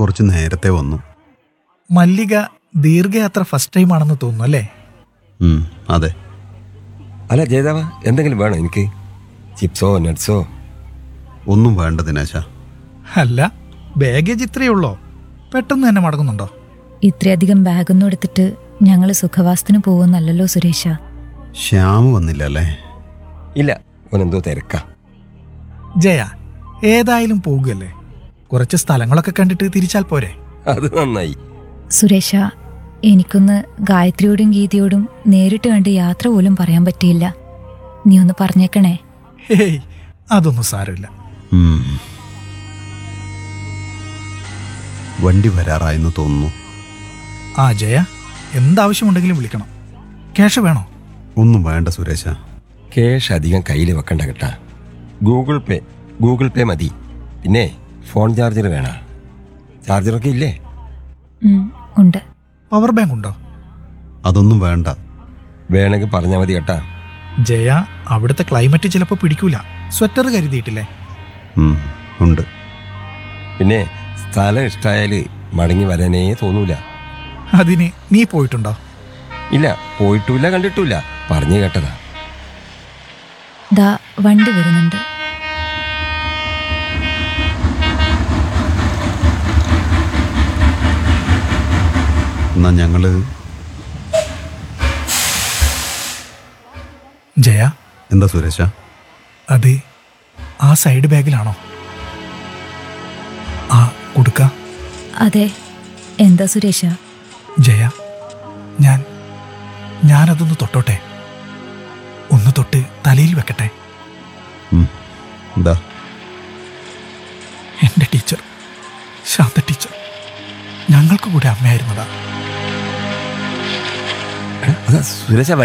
കുറച്ച് നേരത്തെ വന്നു മല്ലിക ദീർഘയാത്ര ഫസ്റ്റ് ടൈം ആണെന്ന് തോന്നുന്നു അല്ലേ ഉം, അതെ അല്ല ജയദേവ എന്തെങ്കിലും വേണോ എനിക്ക് ചിപ്സോ നട്ട്സോ ഒന്നും വേണ്ട ദിനേശ അല്ല ബാഗേജ് ഇത്രയേ ഉള്ളോ പെട്ടെന്ന് തന്നെ മടങ്ങുന്നുണ്ടോ ഇത്രയധികം ബാഗൊന്നും എടുത്തിട്ട് ഞങ്ങൾ സുഖവാസത്തിന് പോകുന്നല്ലോ സുരേഷ ശ്യാമ് വന്നില്ല അല്ലേ ഇല്ല ഓനെന്തോ തിരക്കാ ജയ ഏതായാലും പോകുകയല്ലേ കുറച്ച് സ്ഥലങ്ങളൊക്കെ കണ്ടിട്ട് തിരിച്ചാൽ പോരെ അത് നന്നായി സുരേഷ എനിക്കൊന്ന് ഗായത്രിയോടും ഗീതയോടും നേരിട്ട് കണ്ട് യാത്ര പോലും പറയാൻ പറ്റിയില്ല നീ ഒന്ന് പറഞ്ഞേക്കണേ ഹേയ് അതൊന്നും സാരമില്ല ഉം. വണ്ടി വരാറായെന്ന് തോന്നുന്നു ആ ജയ എന്താവശ്യമുണ്ടെങ്കിലും വിളിക്കണം ക്യാഷ് വേണോ ഒന്നും വേണ്ട സുരേശ ക്യാഷ് അധികം കയ്യിൽ വെക്കണ്ട കേട്ടാ ഗൂഗിൾ പേ ഗൂഗിൾ പേ മതി പിന്നെ ഫോൺ ചാർജർ വേണ ചാർജറൊക്കെ ഇല്ലേ ഉം, ഉണ്ട് പവർ ബാങ്ക് ഉണ്ടോ അതൊന്നും വേണ്ട വേണമെങ്കിൽ പറഞ്ഞാൽ മതി കേട്ടാ ജയ അവിടുത്തെ ക്ലൈമറ്റ് ചിലപ്പോൾ പിടിക്കൂല സ്വെറ്റർ കരുതിയിട്ടില്ലേ ഉം, ഉണ്ട് പിന്നെ സ്ഥലം ഇഷ്ടമായാൽ മടങ്ങി വരാനേ തോന്നൂല അതിന് നീ പോയിട്ടുണ്ടോ ഇല്ല പോയിട്ടില്ല കണ്ടിട്ടില്ല പറഞ്ഞു കേട്ടതാ ദാ വണ്ടി വരുന്നുണ്ട് എന്നാ ഞങ്ങള് ജയ എന്താ സുരേശ അത് ആ സൈഡ് ബാഗിലാണോ ആ കൊടുക്ക അതെ എന്താ സുരേഷ ജയ ഞാൻ ഞാനതൊന്ന് തൊട്ടോട്ടെ ഒന്ന് തൊട്ട് തലയിൽ വെക്കട്ടെ ഉം, എന്താ എൻ്റെ ടീച്ചർ ശാന്ത ടീച്ചർ ഞങ്ങൾക്ക് കൂടെ അമ്മയായിരുന്നതാ അതാ സുരേഷ